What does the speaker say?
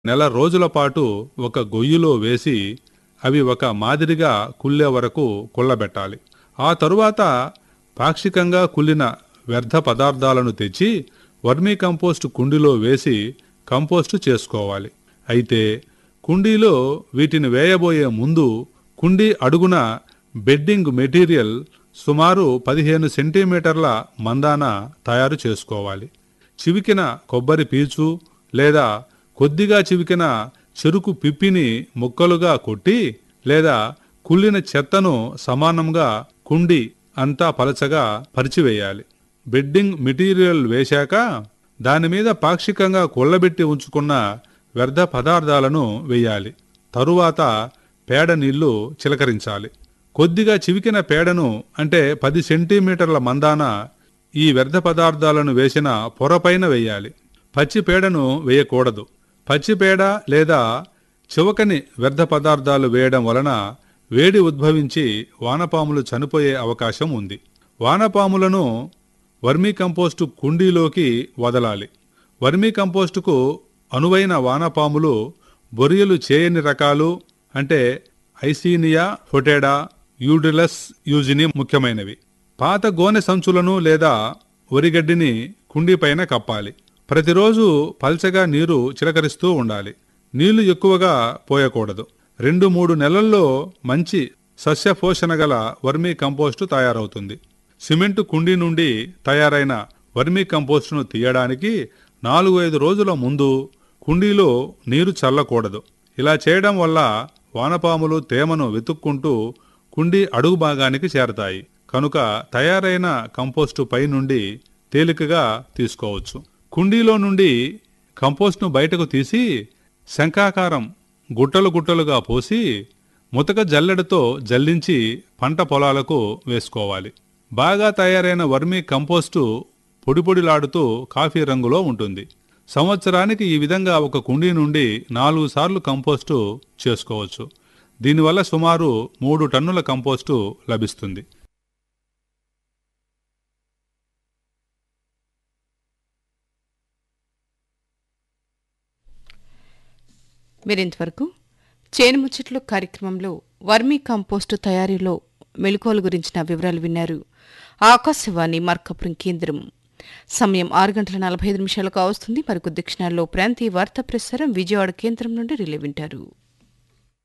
నెల రోజుల పాటు ఒక గొయ్యిలో వేసి అవి ఒక మాదిరిగా కుళ్ళే వరకు కుళ్ళబెట్టాలి ఆ తరువాత పాక్షికంగా కుళ్ళిన వ్యర్థ పదార్థాలను తెచ్చి వర్మీ కంపోస్ట్ కుండీలో వేసి కంపోస్టు చేసుకోవాలి అయితే కుండీలో వీటిని వేయబోయే ముందు కుండీ అడుగున బెడ్డింగ్ మెటీరియల్ సుమారు పదిహేను సెంటీమీటర్ల మందాన తయారు చేసుకోవాలి చివికిన కొబ్బరి పీచు లేదా కొద్దిగా చివికిన చెరుకు పిప్పిని ముక్కలుగా కొట్టి లేదా కుళ్ళిన చెత్తను సమానంగా కుండి అంతా పలచగా పరిచివేయాలి బెడ్డింగ్ మెటీరియల్ వేశాక దాని మీద పాక్షికంగా కొల్లబెట్టి ఉంచుకున్న వ్యర్థ పదార్థాలను వేయాలి తరువాత పేడ నీళ్లు చిలకరించాలి కొద్దిగా చివికిన పేడను అంటే పది సెంటీమీటర్ల మందాన ఈ వ్యర్థ పదార్థాలను వేసిన పొరపైన వేయాలి పచ్చి పేడను వేయకూడదు పచ్చి పేడ లేదా చివకని వ్యర్థ పదార్థాలు వేయడం వలన వేడి ఉద్భవించి వానపాములు చనిపోయే అవకాశం ఉంది వానపాములను వర్మీ కంపోస్టు కుండీలోకి వదలాలి వర్మీ కంపోస్టుకు అనువైన వానపాములు బొరియలు చేయని రకాలు అంటే ఐసీనియా ఫొటేడా యూడిలస్ యూజిని ముఖ్యమైనవి పాత గోనె సంచులను లేదా వరిగడ్డిని కుండీపైన కప్పాలి ప్రతిరోజు పల్చగా నీరు చిలకరిస్తూ ఉండాలి నీళ్లు ఎక్కువగా పోయకూడదు రెండు మూడు నెలల్లో మంచి సస్యపోషణ గల వర్మీ కంపోస్టు తయారవుతుంది సిమెంటు కుండీ నుండి తయారైన వర్మీ కంపోస్టును తీయడానికి నాలుగు ఐదు రోజుల ముందు కుండీలో నీరు చల్లకూడదు ఇలా చేయడం వల్ల వానపాములు తేమను వెతుక్కుంటూ కుండీ అడుగు భాగానికి చేరతాయి కనుక తయారైన కంపోస్టు పై నుండి తేలికగా తీసుకోవచ్చు కుండీలో నుండి కంపోస్ట్ను బయటకు తీసి శంఖాకారం గుట్టలు గుట్టలుగా పోసి ముతక జల్లెడతో జల్లించి పంట పొలాలకు వేసుకోవాలి బాగా తయారైన వర్మీ కంపోస్టు పొడిపొడిలాడుతూ కాఫీ రంగులో ఉంటుంది సంవత్సరానికి ఈ విధంగా ఒక కుండీ నుండి నాలుగు సార్లు కంపోస్టు చేసుకోవచ్చు దీనివల్ల సుమారు మూడు టన్నుల కంపోస్టు లభిస్తుంది మీరింతవరకు చేను ముచ్చట్లు కార్యక్రమంలో వర్మీ కంపోస్టు తయారీలో మెళుకోలు గురించిన వివరాలు విన్నారు ఆకాశవాణి మార్కపురం కేంద్రం సమయం ఆరు గంటల నలభై ఐదు నిమిషాలకు వస్తుంది మరికొద్ది క్షణాల్లో ప్రాంతీయ వార్తా ప్రసారం విజయవాడ కేంద్రం నుండి రిలే వింటారు